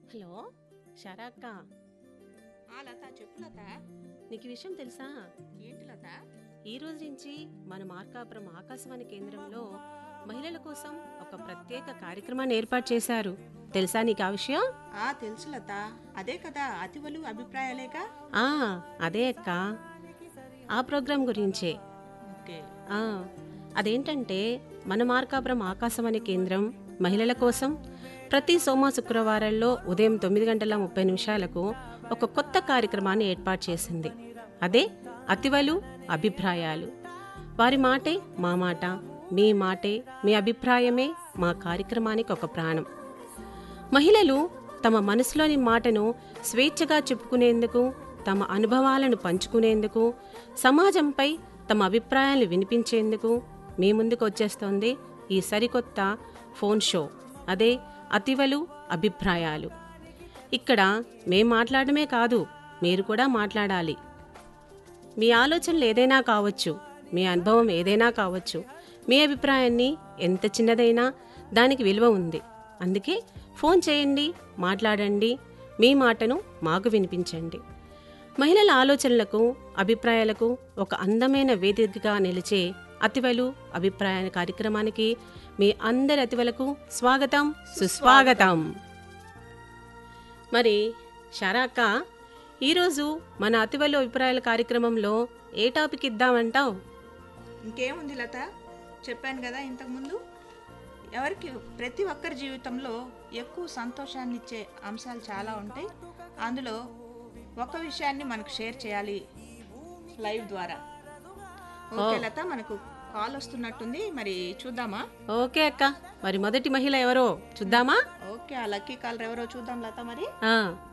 Hello Sarah అక్క ఆ లత చెప్పు లత నీకు ఈ విషయం తెలుసా ఏంటి లత ఈ రోజు నుంచి మన మార్కాపురం ఆకాశవాణి కేంద్రంలో మహిళల కోసం ఒక ప్రత్యేక కార్యక్రమాన్ని ఏర్పాటు చేశారు తెలుసా నీకు ఆ విషయం ఆ తెలుసు లత అదే కదా అతివలు అభిప్రాయాలేగా ఆ అదే అక్క ఆ ప్రోగ్రాం గురించే ఓకే ఆ, అదేంటంటే మన మార్కాపురం ఆకాశవాణి కేంద్రం మహిళల కోసం ప్రతి సోమ శుక్రవారాల్లో ఉదయం తొమ్మిది గంటల ముప్పై నిమిషాలకు ఒక కొత్త కార్యక్రమాన్ని ఏర్పాటు చేసింది అదే అతివలు అభిప్రాయాలు వారి మాటే మా మాట మీ మాటే మీ అభిప్రాయమే మా కార్యక్రమానికి ఒక ప్రాణం మహిళలు తమ మనసులోని మాటను స్వేచ్ఛగా చెప్పుకునేందుకు తమ అనుభవాలను పంచుకునేందుకు సమాజంపై తమ అభిప్రాయాలను వినిపించేందుకు మీ ముందుకు వచ్చేస్తోంది ఈ సరికొత్త ఫోన్ షో అదే అతివలు అభిప్రాయాలు ఇక్కడ మేం మాట్లాడమే కాదు మీరు కూడా మాట్లాడాలి మీ ఆలోచనలు ఏదైనా కావచ్చు మీ అనుభవం ఏదైనా కావచ్చు మీ అభిప్రాయాన్ని ఎంత చిన్నదైనా దానికి విలువ ఉంది అందుకే ఫోన్ చేయండి మాట్లాడండి మీ మాటను మాకు వినిపించండి మహిళల ఆలోచనలకు అభిప్రాయాలకు ఒక అందమైన వేదికగా నిలిచే అతివలు అభిప్రాయ కార్యక్రమానికి మీ అందరి అతివలకు స్వాగతం సుస్వాగతం మరి షరాక్క ఈరోజు మన అతివలు అభిప్రాయాల కార్యక్రమంలో ఏ టాపిక్ ఇద్దామంటావు ఇంకేముంది లత చెప్పాను కదా ఇంతకుముందు ఎవరికి ప్రతి ఒక్కరి జీవితంలో ఎక్కువ సంతోషాన్ని ఇచ్చే అంశాలు చాలా ఉంటాయి అందులో ఒక విషయాన్ని మనకు షేర్ చేయాలి లైవ్ ద్వారా ఓకే ఓ. లత మనకు కాల్ వస్తున్నట్టుంది మరి చూద్దామా ఓకే అక్క మరి మొదటి మహిళ ఎవరో చూద్దామా ఓకే ఆ లక్కీ కాల్ ఎవరో చూద్దాం లత మరి ఆ,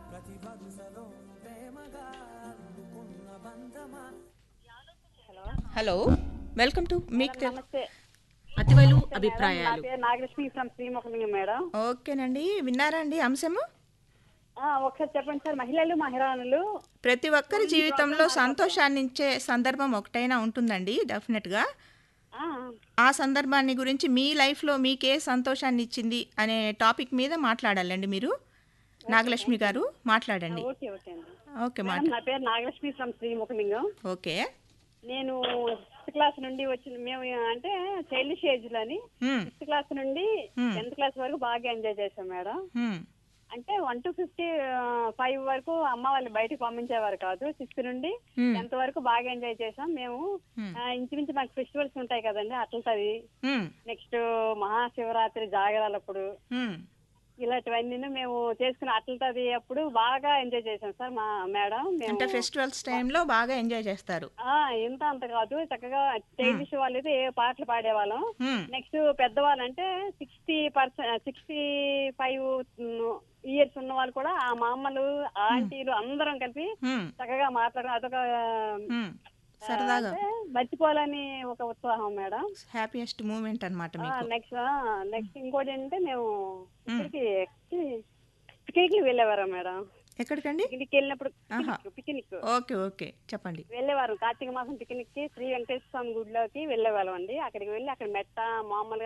హలో వెల్కమ్ టు మీకు తె- నమస్తే అతివలు నా అభిప్రాయాలు పేరు నాగలక్ష్మి ఫ్రమ్ శ్రీముఖలింగం మేడం ఓకేనండి విన్నారా అండి అంశము ఆ, ఒకసారి చెప్పండి సార్ మహిళలు మహిళలు ప్రతి ఒక్కరి జీవితంలో సంతోషాన్ని ఇచ్చే సందర్భం ఒకటైనా ఉంటుందండి డెఫినెట్గా ఆ, ఆ సందర్భాన్ని గురించి మీ లైఫ్లో మీకే సంతోషాన్ని ఇచ్చింది అనే టాపిక్ మీద మాట్లాడాలండి మీరు నాగలక్ష్మి గారు మాట్లాడండి ఓకే ఓకే అండి ఓకే మేడం, మాట నా పేరు నాగలక్ష్మి ఫ్రమ్ శ్రీముఖలింగం ఓకే నేను సిక్స్త్ క్లాస్ నుండి వచ్చిన మేము అంటే చైల్డ్ ఏజ్ అని హ్మ్, సిక్స్త్ క్లాస్ నుండి Hmm. టెన్త్ క్లాస్ వరకు బాగా ఎంజాయ్ చేశాం మేడం హ్మ్, అంటే వన్ టు ఫిఫ్టీ ఫైవ్ వరకు అమ్మ వాళ్ళు బయటకు పంపించేవారు కాదు సిక్స్త్ నుండి Hmm. టెన్త్ వరకు బాగా ఎంజాయ్ చేసాం మేము Hmm. ఆ, ఇంచుమించు మాకు ఫెస్టివల్స్ ఉంటాయి కదండి అట్లతది హ్మ్, నెక్స్ట్ మహాశివరాత్రి జాగరాలప్పుడు హ్మ్. ఇలాంటివన్నీ మేము చేసుకున్న అట్లది అప్పుడు బాగా ఎంజాయ్ చేసాం సార్ మా మేడం మేము అంటే ఫెస్టివల్స్ టైంలో బాగా ఎంజాయ్ చేస్తారు ఆ, ఇంత అంత కాదు చక్కగా చైల్డిష్ వాళ్ళు అయితే ఏ పాటలు పాడేవాళ్ళం హ్మ్, నెక్స్ట్ పెద్దవాళ్ళు అంటే sixty percent sixty five years ఉన్న వాళ్ళు కూడా ఆ మా అమ్మలు ఆంటీలు అందరం కలిపి హ్మ్, చక్కగా మాట్లాడడం అదొక హ్మ్. సరదాగా అంటే మర్చిపోవాలని ఒక ఉత్సాహం మేడం హ్యాపీయెస్ట్ మూమెంట్ అనమాట మీకు నెక్స్ట్ నెక్స్ట్ ఇంకోటి ఏంటంటే మేము ఇక్కడికి పిక్నిక్ వెళ్ళేవారు మేడం ఎక్కడికండి పిక్నిక్ వెళ్ళినప్పుడు ఆహా. పిక్నిక్ ఓకే ఓకే చెప్పండి వెళ్ళేవారు కార్తీక మాసం పిక్నిక్ కి శ్రీ వెంకటేశ్వర స్వామి గుడిలోకి వెళ్ళేవాళ్ళం అండి అక్కడికి వెళ్ళి అక్కడ మెట్ట మామూలుగా